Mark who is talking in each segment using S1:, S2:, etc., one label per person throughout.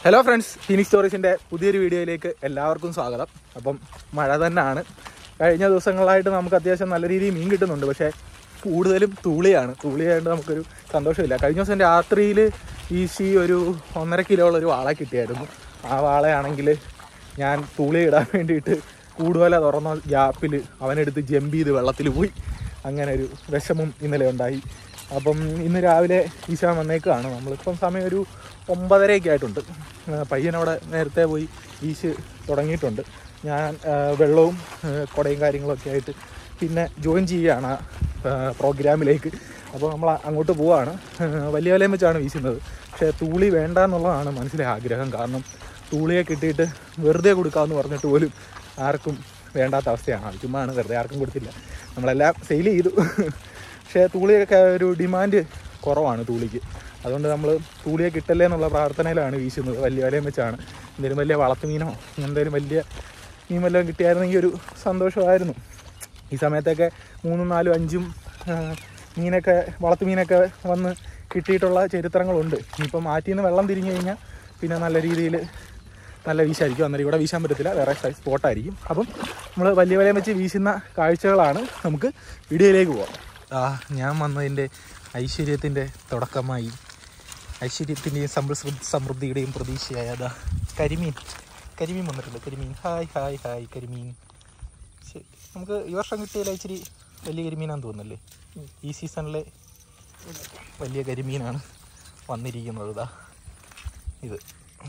S1: Hello friends phoenix സ്റ്റോറീസിൻ്റെ പുതിയൊരു വീഡിയോയിലേക്ക് എല്ലാവർക്കും സ്വാഗതം അപ്പം മഴ തന്നെയാണ് കഴിഞ്ഞ ദിവസങ്ങളായിട്ട് നമുക്ക് അത്യാവശ്യം നല്ല രീതിയിൽ മീൻ കിട്ടുന്നുണ്ട് പക്ഷേ കൂടുതലും തൂളിയാണ് തൂളിയായതുകൊണ്ട് നമുക്കൊരു സന്തോഷമില്ല കഴിഞ്ഞ ദിവസം രാത്രിയിൽ ഈശി ഒരു ഒന്നര കിലോ ഉള്ള ഒരു വാള കിട്ടിയായിരുന്നു ആ വാളയാണെങ്കിൽ ഞാൻ തൂളി ഇടാൻ വേണ്ടിയിട്ട് കൂടുതല തുറന്ന ഗ്യാപ്പിൽ അവനെടുത്ത് ജമ്പ് ചെയ്ത് വെള്ളത്തിൽ പോയി അങ്ങനെ ഒരു വിഷമം ഇന്നലെ ഉണ്ടായി അപ്പം ഇന്ന് രാവിലെ ഈശാൻ വന്നേക്കാണ് നമ്മളിപ്പം സമയം ഒരു ഒമ്പതരയൊക്കെ ആയിട്ടുണ്ട് ആ, പയ്യനവിടെ നേരത്തെ പോയി വീശ് തുടങ്ങിയിട്ടുണ്ട് ഞാൻ ആ, വെള്ളവും ആ, കുടയും കാര്യങ്ങളൊക്കെ ആയിട്ട് പിന്നെ ജോയിൻ ചെയ്യുകയാണ് ആ പ്രോഗ്രാമിലേക്ക് അപ്പോൾ നമ്മൾ അങ്ങോട്ട് പോവാണ് ആ, വലിയ വലയം വെച്ചാണ് വീശുന്നത് പക്ഷേ തൂളി വേണ്ട എന്നുള്ളതാണ് മനസ്സിലെ ആഗ്രഹം കാരണം തൂളിയെ കിട്ടിയിട്ട് വെറുതെ കൊടുക്കാമെന്ന് പറഞ്ഞിട്ട് പോലും ആർക്കും വേണ്ടാത്ത അവസ്ഥയാണ് അത് ചുമ്മാണ് വെറുതെ ആർക്കും കൊടുത്തില്ല നമ്മളെല്ലാം സെയിൽ ചെയ്തു പക്ഷേ തൂളിയൊക്കെ ഒരു ഡിമാൻഡ് കുറവാണ് തൂളിക്ക് അതുകൊണ്ട് നമ്മൾ തൂളിയെ കിട്ടല്ലേ എന്നുള്ള പ്രാർത്ഥനയിലാണ് വീശുന്നത് വലിയ വലയം വെച്ചാണ് എന്തെങ്കിലും വലിയ വളർത്തുമീനോ എന്തെങ്കിലും വലിയ മീൻ വല്ലതും കിട്ടിയായിരുന്നെങ്കിൽ ഒരു സന്തോഷമായിരുന്നു ഈ സമയത്തൊക്കെ മൂന്നും നാലും അഞ്ചും ആ, മീനൊക്കെ വളർത്തുമീനൊക്കെ വന്ന് കിട്ടിയിട്ടുള്ള ചരിത്രങ്ങളുണ്ട് ഇനിയിപ്പോൾ മാറ്റിയിൽ നിന്ന് വെള്ളം തിരിഞ്ഞു കഴിഞ്ഞാൽ പിന്നെ നല്ല രീതിയിൽ നല്ല വീശായിരിക്കും അന്നേരം ഇവിടെ വീശാൻ പറ്റത്തില്ല വേറെ സ്പോട്ടായിരിക്കും അപ്പം നമ്മൾ വലിയ വലയം വെച്ച് വീശുന്ന കാഴ്ചകളാണ് നമുക്ക് വീഡിയോയിലേക്ക് പോവാം ആ ഞാൻ വന്നതിൻ്റെ ഐശ്വര്യത്തിൻ്റെ തുടക്കമായി ഐശ്വര്യത്തിൻ്റെയും സമൃദ്ധ സമൃദ്ധിയുടെയും പ്രതീക്ഷയായ അതാ കരിമീൻ കരിമീൻ വന്നിട്ടുണ്ട് കരിമീൻ ഹായ് ഹായ് ഹായ് കരിമീൻ ശരി നമുക്ക് ഈ വർഷം കിട്ടിയതിൽ ഇച്ചിരി വലിയ കരിമീനാന്ന് തോന്നുന്നല്ലേ ഈ സീസണിലെ വലിയ കരിമീനാണ് വന്നിരിക്കുന്നത് ഇതാ ഇത്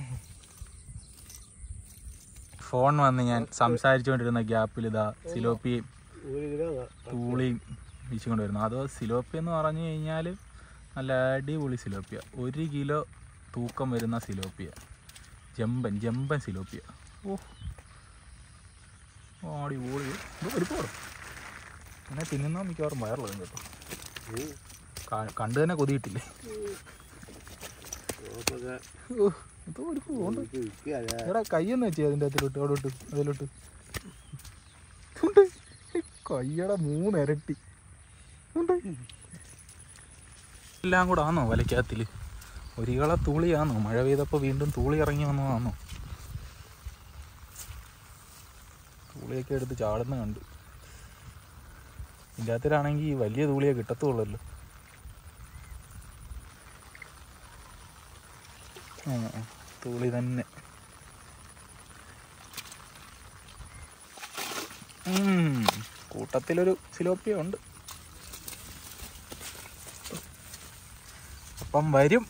S1: ഫോൺ വന്ന് ഞാൻ സംസാരിച്ചുകൊണ്ടിരുന്ന ഗ്യാപ്പിൽ ഇതാ സിലോപ്പിയും തൂളിയും വീശിക്കൊണ്ട് വരുന്നു അതോ സിലോപ്പി എന്ന് പറഞ്ഞു കഴിഞ്ഞാൽ നല്ല അടിപൊളി സിലോപ്പിയ ഒരു കിലോ തൂക്കം വരുന്ന സിലോപ്പിയ ജമ്പൻ ജമ്പൻ സിലോപ്പിയ ഓ ഓടി ഓടി ഇത് ഒരുപാട് അങ്ങനെ തിന്നുന്ന മിക്കവാറും വയറിലും കേട്ടോ കാ- കണ്ടു തന്നെ കൊതിയിട്ടില്ലേ ഓ, ഇത് ഒരു ഉണ്ട് എടാ കയ്യൊന്ന് വെച്ചേ അതിൻ്റെ അകത്തിലോട്ട് അവിടോട്ട് അതിലോട്ട് ഉണ്ട് കയ്യട മൂന്നിരട്ടി ഉണ്ട് എല്ലാം കൂടെ ആണോ വലക്കകത്തില് ഒരികള തൂളിയാണോ മഴ പെയ്തപ്പോൾ വീണ്ടും തൂളി ഇറങ്ങി വന്നതാണോ തൂളിയൊക്കെ എടുത്ത് ചാടുന്ന കണ്ടു ഇതിൻ്റെ അകത്തിലാണെങ്കിൽ വലിയ തൂളിയെ കിട്ടത്തുള്ളല്ലോ ആ, തൂളി തന്നെ ഉം, കൂട്ടത്തിലൊരു സിലോപ്പിയ ഉണ്ട് അപ്പം വരും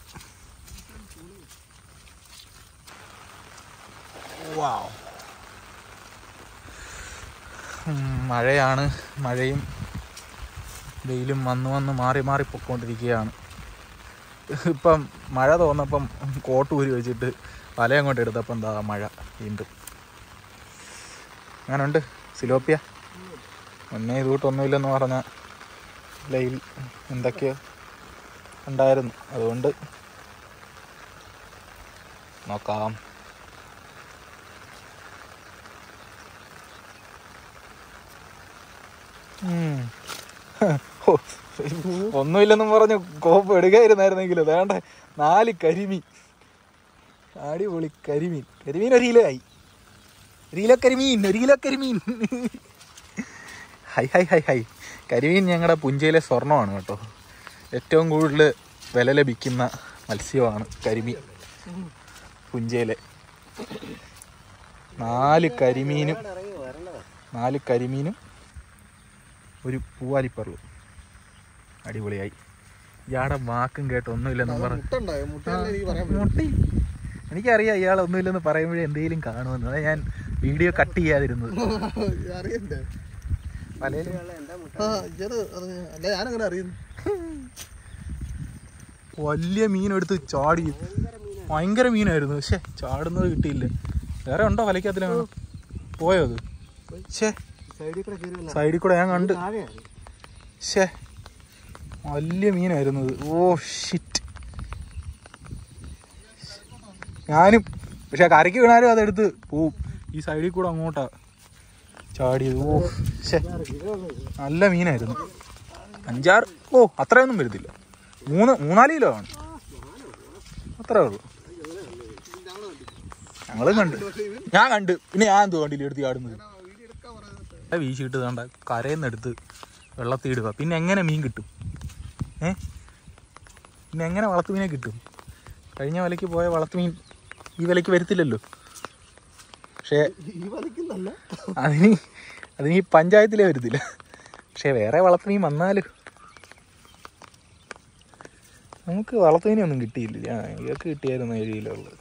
S1: വാവ്. ഉം, മഴയാണ് മഴയും വെയിലും വന്ന് വന്ന് മാറി മാറി പൊക്കോണ്ടിരിക്കുകയാണ് ഇപ്പം മഴ തോന്നപ്പം കോട്ട് ഊരി വെച്ചിട്ട് വല അങ്ങോട്ട് എടുത്തപ്പം എന്താ മഴ വീണ്ടും അങ്ങനുണ്ട് സിലോപ്പിയ മുന്നേ ഇതുകൂട്ടൊന്നുമില്ലെന്ന് പറഞ്ഞ ലൈൽ എന്തൊക്കെയോ ഉണ്ടായിരുന്നു അതുകൊണ്ട് നോക്കാം ഉം. ഹോ, ഒന്നുമില്ലെന്നും പറഞ്ഞ് കോപ്പ് എടുക്കായിരുന്നായിരുന്നെങ്കിൽ വേണ്ട നാല് കരിമീൻ അടിപൊളി കരിമീൻ കരിമീൻ ഒരു കിലോ ആയി ഒരു കിലോ കരിമീൻ ഒരു കിലോ കരിമീൻ ഹൈ ഹൈ ഹൈ ഹൈ കരിമീൻ ഞങ്ങളുടെ പുഞ്ചയിലെ സ്വർണ്ണമാണ് കേട്ടോ ഏറ്റവും കൂടുതൽ വില ലഭിക്കുന്ന മത്സ്യമാണ് കരിമീൻ പുഞ്ചയിലെ നാല് കരിമീനും നാല് കരിമീനും ഒരു പൂവാലിപ്പറലും അടിപൊളിയായി ഇയാടെ വാക്കും കേട്ട് ഒന്നുമില്ലെന്നും പറഞ്ഞു മുട്ടി എനിക്കറിയാം ഇയാൾ ഒന്നുമില്ലെന്ന് പറയുമ്പോഴേ എന്തെങ്കിലും കാണുമെന്ന് അതാ ഞാൻ വീഡിയോ കട്ട് ചെയ്യാതിരുന്നത്
S2: അറിയണ്ടേ
S1: വലയില്
S2: ആ ഇയാള് അറിഞ്ഞ അല്ല ഞാനങ്ങനെ അറിയുന്നു
S1: വലിയ മീനെടുത്ത് ചാടി ഭയങ്കര മീനായിരുന്നു പക്ഷേ ചാടുന്നത് കിട്ടിയില്ല വേറെ ഉണ്ടോ വലയ്ക്കകത്തിലാണ് പോയോ അത് ഷേ
S2: സൈഡിൽ കൂടെ കയറി വന്ന
S1: സൈഡിൽ കൂടെ ഞാൻ കണ്ട്
S2: താഴെയാണ്
S1: ഷേ വലിയ മീനായിരുന്നു അത് ഓ ഷിറ്റ് ഞാനും പക്ഷെ കരയ്ക്ക് വീണാലും അതെടുത്ത് പോവും ഈ സൈഡിൽ കൂടെ അങ്ങോട്ടാ ചാടിയത് ഓ ഷേ നല്ല മീനായിരുന്നു അഞ്ചാറ് ഓ അത്രയൊന്നും വരുന്നില്ല മൂന്ന് മൂന്നാല് കിലോ ആണ് അത്രേ ഉള്ളൂ ഞങ്ങളും കണ്ട് ഞാൻ കണ്ട് പിന്നെ ഞാൻ എന്തോ കണ്ടില്ല എടുത്ത് ചാടുന്നത്
S2: വീഡിയോ എടുക്കാൻ പറയുന്നത്
S1: വീശിയിട്ട് വേണ്ട കരയെന്നെടുത്ത് വെള്ളത്തിൽ ഇടുക പിന്നെ എങ്ങനെ മീൻ കിട്ടും ഏ പിന്നെ എങ്ങനെ വളർത്തുമീനെ കിട്ടും കഴിഞ്ഞ വിലയ്ക്ക് പോയ വളർത്തുമീൻ ഈ വിലയ്ക്ക് വരത്തില്ലല്ലോ പക്ഷേ
S2: ഈ വലിക്കുന്നല്ല
S1: അതിന് അതിന് ഈ പഞ്ചായത്തിലേ വരത്തില്ല പക്ഷേ വേറെ വളർത്തുമീൻ വന്നാലും നമുക്ക് വളർത്തുമീനൊന്നും കിട്ടിയില്ല ആ ഇതൊക്കെ കിട്ടിയായിരുന്നു ഏഴ് കിലോ ഉള്ളത്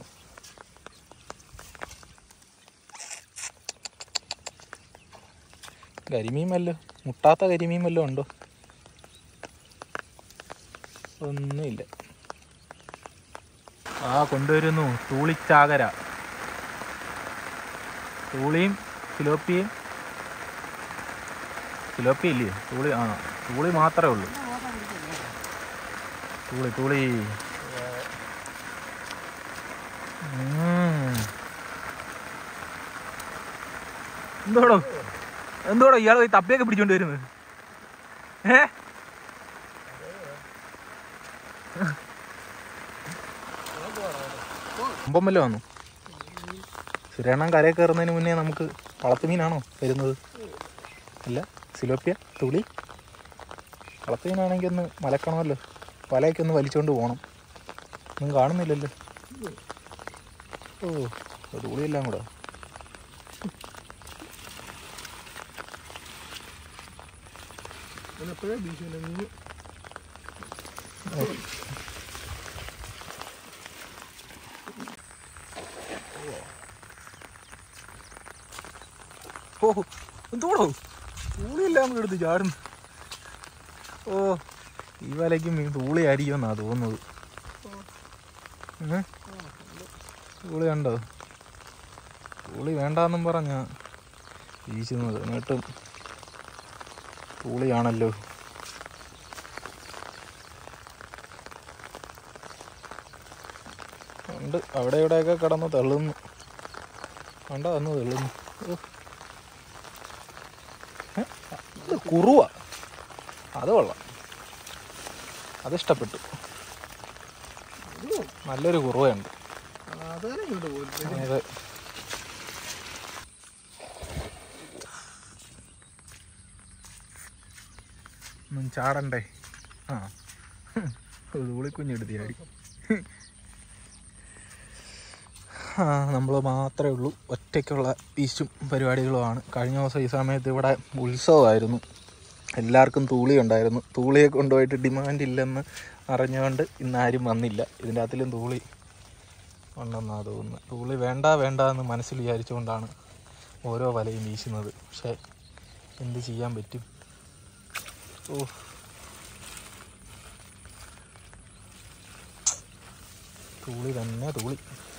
S1: കരിമീൻ വല്ലോ മുട്ടാത്ത കരിമീൻ വല്ലോ ഉണ്ടോ ഒന്നുമില്ല ആ കൊണ്ടുവരുന്നു തൂളിച്ചാകര തൂളിയും ഫിലോപ്പിയും ഫിലോപ്പി ഇല്ലേ തൂളി ആ തൂളി മാത്രമേ ഉള്ളൂ തൂളി തൂളി ഉം. എന്തോടോ എന്തോടോ ഇയാൾ പോയി തപ്പിയൊക്കെ പിടിച്ചോണ്ട് വരുന്നത് ഏ കൊമ്പമ്മല്ലോ വന്നു സുരേണ്ണം കരയിൽ കയറുന്നതിന് മുന്നേ നമുക്ക് വളത്തുമീനാണോ വരുന്നത് അല്ല സിലോപ്പിയ തുളി വളത്തുമീനാണെങ്കിൽ ഒന്ന് മലക്കണമല്ലോ വലയൊക്കെ ഒന്ന് വലിച്ചുകൊണ്ട് പോകണം ഒന്നും കാണുന്നില്ലല്ലോ ഓ തുളിയെല്ലാം കൂടെ
S2: എപ്പോഴേ ഭീഷണി നീ
S1: ഓ എന്തോടോ തൂളിയെല്ലാം കൂടെ എടുത്ത് ചാടുന്നു ഓ ഈ വലയ്ക്ക് മീൻ തൂളിയായിരിക്കും എന്നാ തോന്നുന്നത് ഏ? തൂളി കണ്ടോ തൂളി വേണ്ടാന്നും പറഞ്ഞ വീശുന്നത് എന്നിട്ടും തൂളിയാണല്ലോ ഉണ്ട് അവിടെ ഇവിടെയൊക്കെ കിടന്ന് തള്ളുന്നു കണ്ട വന്ന് തള്ളുന്നു ഓ ഏ? ഇത് കുറുവ അത് കൊള്ളാം അതിഷ്ടപ്പെട്ടു നല്ലൊരു കുറുവയുണ്ട്
S2: അതങ്ങനെ ഇങ്ങോട്ട് പോയി
S1: അതെ ഒന്നും ചാടണ്ടേ ആ ധൂളിക്കുഞ്ഞെടുത്ത് ചാടി ആ നമ്മൾ മാത്രമേ ഉള്ളൂ ഒറ്റയ്ക്കുള്ള പീച്ചും പരിപാടികളുമാണ് കഴിഞ്ഞ ദിവസം ഈ സമയത്ത് ഇവിടെ ഉത്സവമായിരുന്നു എല്ലാവർക്കും തൂളി ഉണ്ടായിരുന്നു തൂളിയെ കൊണ്ടുപോയിട്ട് ഡിമാൻഡ് ഇല്ലെന്ന് അറിഞ്ഞുകൊണ്ട് ഇന്ന് ആരും വന്നില്ല ഇതിൻ്റെ അകത്തിലും തൂളി ഉണ്ടെന്നാണ് തോന്നുന്നത് തൂളി വേണ്ട വേണ്ട എന്ന് മനസ്സിൽ വിചാരിച്ചുകൊണ്ടാണ് ഓരോ വലയും വീശുന്നത് പക്ഷേ എന്ത് ചെയ്യാൻ പറ്റും ഓ തൂളി തന്നെ തൂളി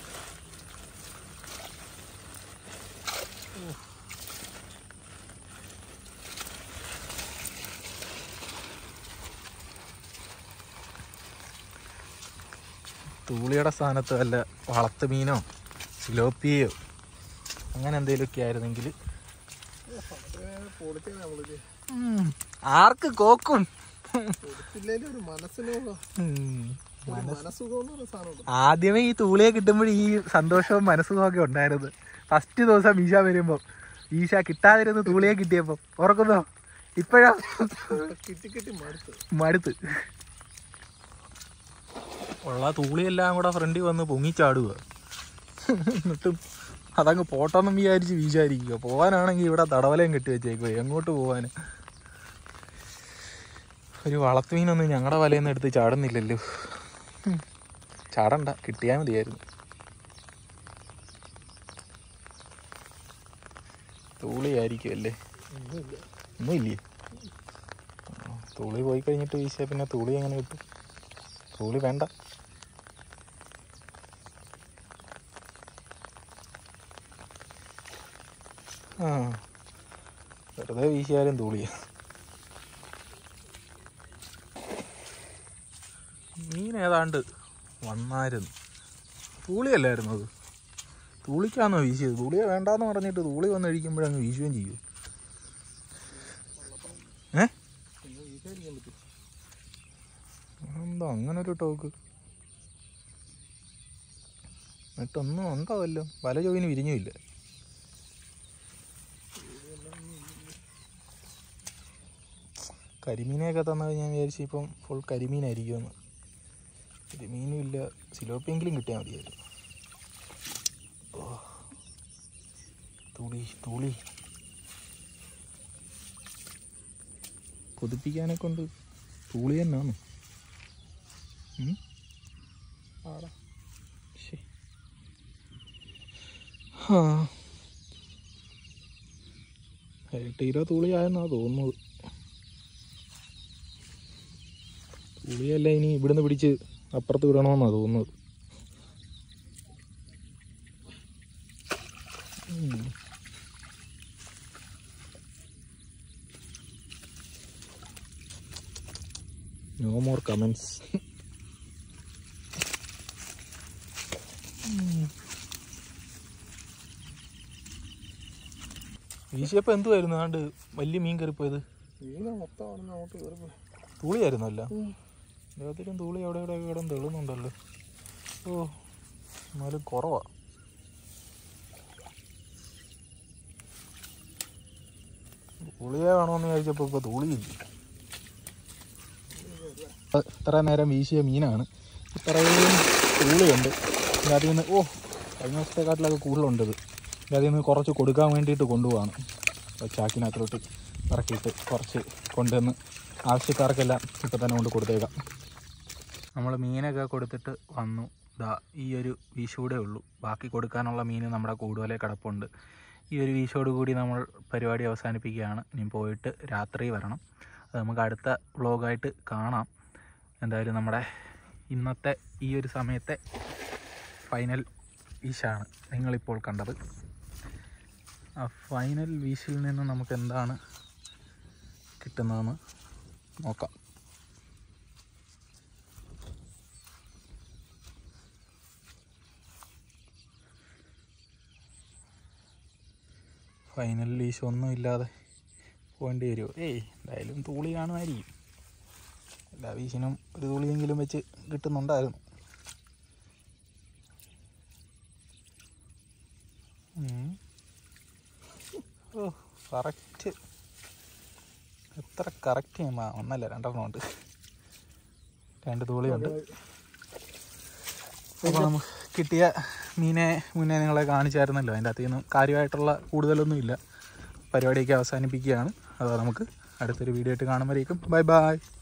S1: തൂളിയുടെ സ്ഥാനത്ത് വല്ല വളർത്തു മീനോ സിലോപ്പിയോ അങ്ങനെ എന്തെങ്കിലുമൊക്കെ ആയിരുന്നെങ്കിൽ
S2: പൊടിച്ചാ നമ്മളിത്
S1: ആർക്ക് കോക്കും
S2: പൊടിച്ചില്ലേലും ഒരു മനസ്സിന്
S1: ഉം.
S2: ഒരു മനസ്സുഖം എന്ന് പറയുന്ന സാധനമുണ്ട്
S1: ആദ്യമേ ഈ തൂളിയെ കിട്ടുമ്പോൾ ഈ സന്തോഷവും മനസ്സുഖവും ഒക്കെ ഉണ്ടായിരുന്നു ഫസ്റ്റ് ദിവസം ഈശ വരുമ്പോൾ ഈശ കിട്ടാതിരുന്ന് തൂളിയെ കിട്ടിയപ്പോൾ ഓർക്കുന്നോ ഇപ്പോഴാ
S2: കിട്ടി കിട്ടി മടുത്ത്
S1: മടുത്ത് ഉള്ള തൂളിയെല്ലാം കൂടെ ഫ്രണ്ടിൽ വന്ന് പൊങ്ങിച്ചാടുക എന്നിട്ടും അതങ്ങ് പോട്ടെന്നും വിചാരിച്ച് വീശായിരിക്കുക പോകാനാണെങ്കിൽ ഇവിടെ തടവലയും കെട്ടി വെച്ചേക്കുക എങ്ങോട്ട് പോകാൻ ഒരു വളത്തുമീനൊന്നും ഞങ്ങളുടെ വലയിൽ നിന്ന് എടുത്ത് ചാടുന്നില്ലല്ലോ ഉം. ചാടണ്ട കിട്ടിയാൽ മതിയായിരുന്നു തൂളിയായിരിക്കും അല്ലേ
S2: ഒന്നുമില്ല
S1: ഒന്നുമില്ലേ ആ, തൂളി പോയി കഴിഞ്ഞിട്ട് വീശിയാൽ പിന്നെ തൂളി എങ്ങനെ കിട്ടും തൂളി വേണ്ട ആ വെറുതെ വീശിയാലും തൂളിയ മീൻ ഏതാണ്ട് വന്നായിരുന്നു തൂളിയല്ലായിരുന്നു അത് തൂളിക്കാന്നോ വീശിയത് തൂളിയെ വേണ്ടാന്ന് പറഞ്ഞിട്ട് തൂളി വന്നഴിക്കുമ്പോഴങ്ങ് വീശുകയും ചെയ്യും ഏ
S2: പിന്നെ വീശാതിരിക്കാൻ പറ്റും
S1: എന്താ അങ്ങനെ ഒരു ടോക്ക് എന്നിട്ടൊന്നും ഉണ്ടാവല്ലോ വല ജോയിന് വിരിഞ്ഞുമില്ല കരിമീനെയൊക്കെ തന്നാൽ ഞാൻ വിചാരിച്ചു ഇപ്പം ഫുൾ കരിമീനായിരിക്കുമെന്ന് കരിമീനും ഇല്ല സിലോപ്പിയെങ്കിലും കിട്ടിയാൽ മതിയായിരുന്നു ഓ. തുളി തുളി കൊതിപ്പിക്കാനെ കൊണ്ട് തൂളി തന്നെയാണ് ഉം?
S2: ആടാ
S1: ശ്ശേ. ഹാ. എട്ട് കിലോ തൂളിയായെന്നാ തോന്നുന്നത് തൂളിയല്ല ഇനി ഇവിടുന്ന് പിടിച്ച് അപ്പുറത്ത് വിടണമെന്നാ തോന്നുന്നത് ഉം. നോ മോർ കമൻസ് വീശിയപ്പോൾ എന്തുവായിരുന്നു ആണ്ട് വലിയ മീൻ കയറിപ്പോയത്
S2: മീന മൊത്തം അവിടെ നിന്ന് അങ്ങോട്ട് കയറിപ്പോയി
S1: തൂളിയായിരുന്നു അല്ല എല്ലാത്തിലും തൂളി അവിടെ ഇവിടെ കിടന്ന് തെളുന്നുണ്ടല്ലോ ഓ എന്നാലും കുറവാ തൂളിയെ വേണമെന്ന് വിചാരിച്ചപ്പോൾ ഇപ്പോൾ തൂളിയില്ല അ- ഇത്ര നേരം വീശിയ മീനാണ് ഇത്രയും തൂളിയുണ്ട് അതിൽ നിന്ന് ഓ കഴിഞ്ഞ ദിവസത്തെക്കാട്ടിലൊക്കെ കൂടുതലുണ്ട് ഇത് അതിൽ നിന്ന് കുറച്ച് കൊടുക്കാൻ വേണ്ടിയിട്ട് കൊണ്ടുപോവാണ് അപ്പോൾ ചാക്കിനകത്തോട്ട് ഇറക്കിയിട്ട് കുറച്ച് കൊണ്ടുവന്ന് ആവശ്യക്കാർക്കെല്ലാം ഇപ്പം തന്നെ കൊണ്ട് കൊടുത്തേക്കാം നമ്മൾ മീനൊക്കെ കൊടുത്തിട്ട് വന്നു ദാ ഈ ഒരു വീശൂടെ ഉള്ളൂ ബാക്കി കൊടുക്കാനുള്ള മീൻ നമ്മുടെ കൂടുതലേ കിടപ്പുണ്ട് ഈ ഒരു വീശോട് കൂടി നമ്മൾ പരിപാടി അവസാനിപ്പിക്കുകയാണ് ഇനി പോയിട്ട് രാത്രി വരണം അത് നമുക്ക് അടുത്ത വ്ളോഗായിട്ട് കാണാം എന്തായാലും നമ്മുടെ ഇന്നത്തെ ഈ ഒരു സമയത്തെ ഫൈനൽ വീശാണ് നിങ്ങളിപ്പോൾ കണ്ടത് ആ ഫൈനൽ വീശിൽ നിന്ന് നമുക്ക് എന്താണ് കിട്ടുന്നതെന്ന് നോക്കാം ഫൈനൽ വീശ് ഒന്നും ഇല്ലാതെ പോകേണ്ടി വരുമോ ഏയ് എന്തായാലും തൂളി കാണുമായിരിക്കും എല്ലാ വീശിനും ഒരു തൂളിയെങ്കിലും വെച്ച് കിട്ടുന്നുണ്ടായിരുന്നു ഉം. ഓ കറക്റ്റ് എത്ര കറക്റ്റ് ചെയ്യുമ്പോൾ ഒന്നല്ല രണ്ടെണ്ണം ഉണ്ട് രണ്ട് തൂളിയുണ്ട് അപ്പോൾ നമുക്ക് കിട്ടിയ മീനെ മുന്നേ നിങ്ങളെ കാണിച്ചായിരുന്നല്ലോ അതിൻ്റെ അകത്ത് നിന്നും കാര്യമായിട്ടുള്ള കൂടുതലൊന്നും ഇല്ല പരിപാടിയൊക്കെ അവസാനിപ്പിക്കുകയാണ് അപ്പോൾ നമുക്ക് അടുത്തൊരു വീഡിയോ ആയിട്ട് കാണുമ്പോഴേക്കും ബൈ ബൈ